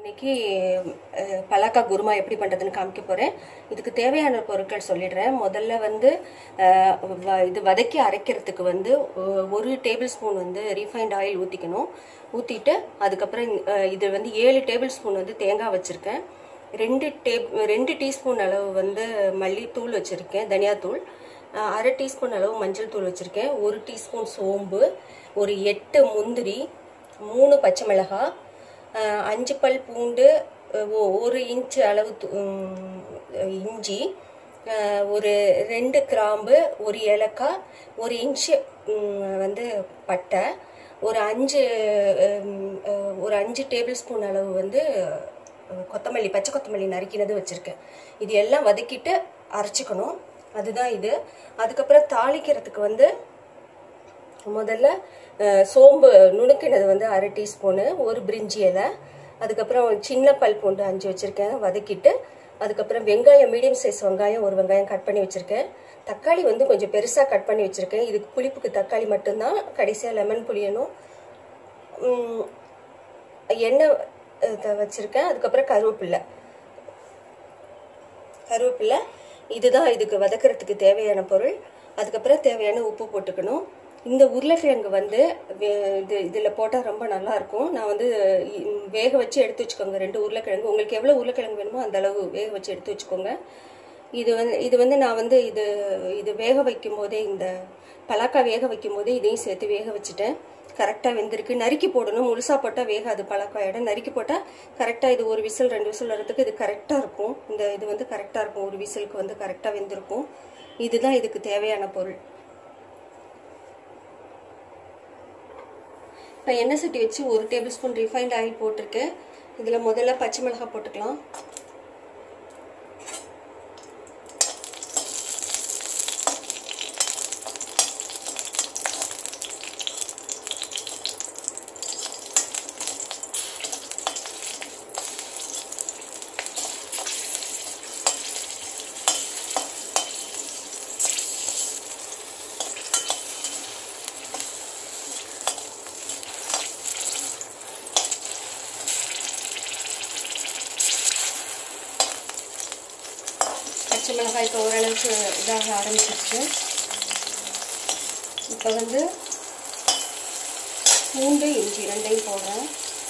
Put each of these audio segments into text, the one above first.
இன்னைக்கு அஹ், பலாக்கா குருமா எப்படி பண்ணுறதுன்னு காமிக்க போகிறேன் இதுக்கு தேவையான பொருட்கள் சொல்லிடுறேன் முதல்ல வந்து அஹ், வ- இது வதக்கி அரைக்கிறதுக்கு வந்து ஒ- ஒரு டேபிள் ஸ்பூன் வந்து ரீஃபைண்ட் ஆயில் ஊற்றிக்கணும் ஊற்றிட்டு அதுக்கப்புறம் அஹ், இது வந்து ஏழு டேபிள் ஸ்பூன் வந்து தேங்காய் வச்சுருக்கேன் ரெண்டு டேப் ரெண்டு டீஸ்பூன் அளவு வந்து மல்லித்தூள் வச்சுருக்கேன் தனியாத்தூள் அஹ், அரை டீஸ்பூன் அளவு மஞ்சள் தூள் வச்சுருக்கேன் ஒரு டீஸ்பூன் சோம்பு ஒரு எட்டு முந்திரி மூணு பச்சை மிளகாய் அஹ், அஞ்சு பல் பூண்டு அஹ், ஒ- ஒரு இன்ச் அளவு து- உம், இஞ்சி அஹ், ஒரு ரெண்டு கிராம்பு ஒரு ஏலக்காய் ஒரு இன்ச்சு உம், வந்து பட்டை ஒரு அஞ்சு உம், அஹ், ஒரு அஞ்சு டேபிள் ஸ்பூன் அளவு வந்து அஹ், கொத்தமல்லி பச்சை கொத்தமல்லி நறுக்கினது வச்சுருக்கேன் இது எல்லாம் வதக்கிட்டு அரைச்சிக்கணும் அதுதான் இது அதுக்கப்புறம் தாளிக்கிறதுக்கு வந்து முதல்ல அஹ், சோம்பு நுணுக்கினது வந்து அரை டீஸ்பூனு ஒரு பிரிஞ்சி இலை அதுக்கப்புறம் சின்ன பல் பூண்டு அஞ்சு வச்சுருக்கேன் வதக்கிட்டு அதுக்கப்புறம் வெங்காயம் மீடியம் சைஸ் வெங்காயம் ஒரு வெங்காயம் கட் பண்ணி வச்சுருக்கேன் தக்காளி வந்து கொஞ்சம் பெருசாக கட் பண்ணி வச்சுருக்கேன் இதுக்கு புளிப்புக்கு தக்காளி மட்டும்தான் கடைசியாக லெமன் புளியணும் உம், எண்ணெய் அஹ், வச்சுருக்கேன் அதுக்கப்புறம் கருவேப்பில்லை கருவேப்பிலை இதுதான் இதுக்கு வதக்கிறதுக்கு தேவையான பொருள் அதுக்கப்புறம் தேவையான உப்பு போட்டுக்கணும் இந்த உருளைக்கிழங்கு வந்து வே- இது இதில் போட்டால் ரொம்ப நல்லா இருக்கும் நான் வந்து இ- வேக வச்சு எடுத்து வச்சுக்கோங்க ரெண்டு உருளைக்கிழங்கு உங்களுக்கு எவ்வளோ உருளைக்கிழங்கு வேணுமோ அந்த அளவு வேக வச்சு எடுத்து வச்சுக்கோங்க இது வந்து இது வந்து நான் வந்து இது இது வேக வைக்கும் போதே இந்த பலாக்கா வேக வைக்கும் போதே இதையும் சேர்த்து வேக வச்சுட்டேன் கரெக்டாக வெந்திருக்கு நறுக்கி போடணும் முழுசாக போட்டால் வேகாது பலாக்காயோட நறுக்கி போட்டால் கரெக்டாக இது ஒரு விசில் ரெண்டு விசில் வரதுக்கு இது கரெக்டாக இருக்கும் இந்த இது வந்து கரெக்டாக இருக்கும் ஒரு விசிலுக்கு வந்து கரெக்டாக வெந்திருக்கும் இதுதான் இதுக்கு தேவையான பொருள் இப்போ எண்ணெய் சட்டி வச்சு ஒரு டேபிள் ஸ்பூன் ரிஃபைண்ட் ஆயில் போட்டிருக்கேன் இதில் முதல்ல பச்சை மிளகாய் போட்டுக்கலாம் பச்சை மிளகாய் இப்போ ஓரளவுக்கு இதாக ஆரம்பிச்சிருச்சு இப்போ வந்து பூண்டு இஞ்சி ரெண்டையும் போடுறேன்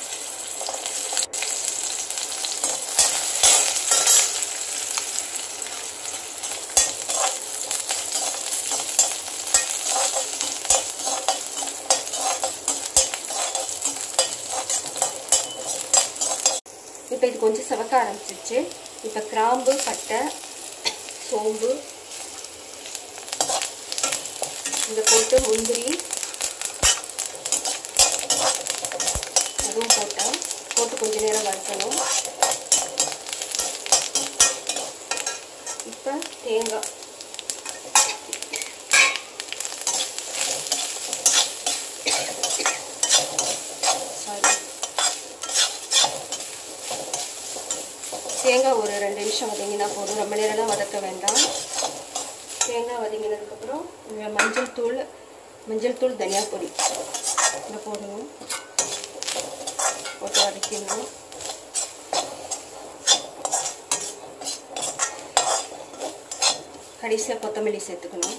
இப்போ இது கொஞ்சம் சிவக்க ஆரம்பிச்சிருச்சு இப்போ கிராம்பு பட்டை சோம்பு இதை போட்டு முந்திரி அதுவும் போட்டேன் போட்டு கொஞ்ச நேரம் வறுக்கணும் இப்போ தேங்காய் சாரி தேங்காய் ஒரு ரெண்டு நிமிஷம் வதங்கினா போதும் ரொம்ப நேரம்லாம் வதக்க வேண்டாம் தேங்காய் வதங்கினதுக்கப்புறம் இங்க மஞ்சள் தூள் மஞ்சள் தூள் தனியா பொடி இதை போடணும் போட்டு வதக்கிடணும் கடைசியில் கொத்தமல்லி சேர்த்துக்கணும்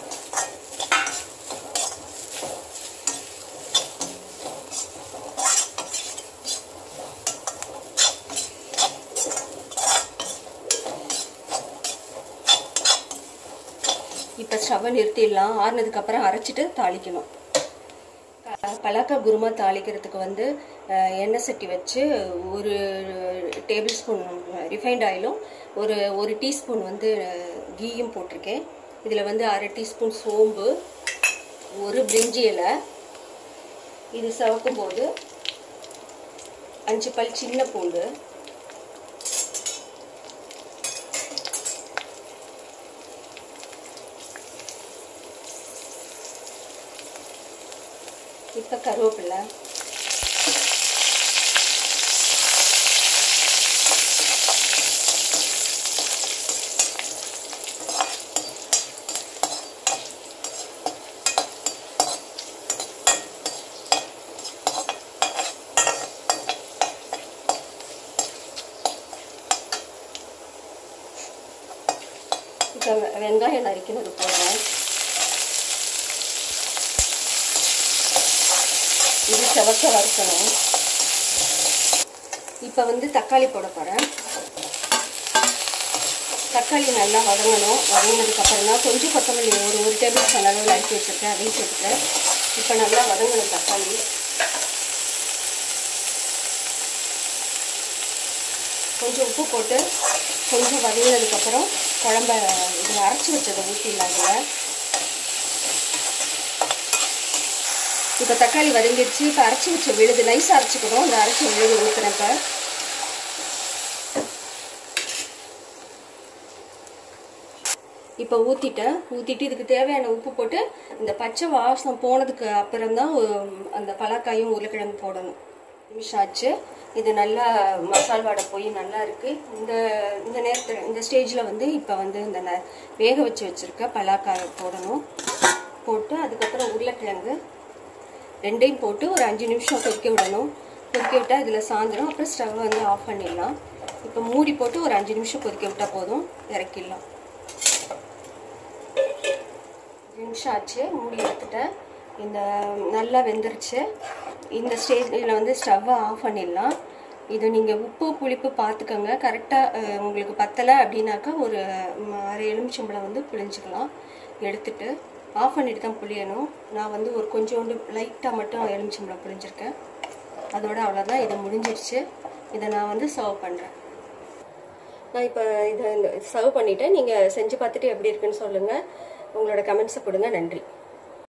இப்போ ஸ்டவ்வை நிறுத்திடலாம் ஆறுனதுக்கப்புறம் அரைச்சிட்டு தாளிக்கணும் ப- பலாக்கா குருமா தாளிக்கிறதுக்கு வந்து அஹ், எண்ணெய் சட்டி வச்சு ஒரு டேபிள் ஸ்பூன் ரிஃபைண்ட் ஆயிலும் ஒரு ஒரு டீஸ்பூன் வந்து அஹ், கீயும் போட்டிருக்கேன் இதில் வந்து அரை டீஸ்பூன் சோம்பு ஒரு பிரிஞ்சி இலை இது சவக்கும் போது அஞ்சு பல் சின்ன பூண்டு இப்போ கருவேப்பிலை வெங்காயம் நறுக்கினது போடுறேன் இது செவக்க வறுக்கணும் இப்போ வந்து தக்காளி போட போகிறேன் தக்காளி நல்லா வதங்கணும் வதங்கினதுக்கப்புறம் தான் கொஞ்சம் கொத்தமல்லி ஒரு ஒரு டேபிள் ஸ்பூன் அளவில் அரிசி வச்சுருக்கேன் அதையும் சேர்த்துக்கிறேன் இப்போ நல்லா வதங்கணும் தக்காளி கொஞ்சம் உப்பு போட்டு கொஞ்சம் வதங்கினதுக்கப்புறம் குழம்ப இது அரைச்சி வச்சதை ஊற்றிடலாம் அதில் இப்போ தக்காளி வதங்கிடுச்சு இப்போ அரைச்சி வச்ச விழுது நைஸ் அரைச்சிக்கணும் இந்த அரைச்ச விழுது ஊற்றுறேன் இப்போ இப்போ ஊற்றிட்டேன் ஊற்றிட்டு இதுக்கு தேவையான உப்பு போட்டு இந்த பச்சை வாசம் போனதுக்கு அப்புறம் தான் அந்த பலாக்காயும் உருளைக்கிழங்கு போடணும் நிமிஷம் ஆச்சு இது நல்லா மசால் வாடை போய் நல்லா இருக்குது இந்த இந்த நேரத்தில் இந்த ஸ்டேஜில் வந்து இப்போ வந்து இந்த ந- வேக வச்சு வச்சுருக்க பலாக்காயை போடணும் போட்டு அதுக்கப்புறம் உருளைக்கிழங்கு ரெண்டையும் போட்டு ஒரு அஞ்சு நிமிஷம் கொதிக்க விடணும் கொதிக்க விட்டால் இதில் சாயந்தரம் அப்புறம் ஸ்டவ் வந்து ஆஃப் பண்ணிடலாம் இப்போ மூடி போட்டு ஒரு அஞ்சு நிமிஷம் கொதிக்க விட்டால் போதும் இறக்கிடலாம் நிமிஷம் ஆச்சு மூடி எடுத்துட்டேன் இந்த நல்லா வெந்துருச்சு இந்த ஸ்டேஜில் வந்து ஸ்டவ்வை ஆஃப் பண்ணிடலாம் இது நீங்கள் உப்பு புளிப்பு பார்த்துக்கோங்க கரெக்டாக உங்களுக்கு பத்தலை அப்படின்னாக்கா ஒரு ம், அரை எலுமிச்சம்பழம் வந்து புளிஞ்சிக்கலாம் எடுத்துட்டு ஆஃப் பண்ணிட்டு தான் புளியணும் நான் வந்து ஒரு கொஞ்சோண்டு லைட்டாக மட்டும் எலுமிச்சம்பழம் புளிஞ்சிருக்கேன் அதோட அவ்வளோதான் இது முடிஞ்சிருச்சு இதை நான் வந்து சர்வ் பண்ணுறேன் நான் இப்போ இதை சர்வ் பண்ணிட்டேன் நீங்கள் செஞ்சு பார்த்துட்டு எப்படி இருக்குன்னு சொல்லுங்கள் உங்களோட கமெண்ட்ஸை கொடுங்க நன்றி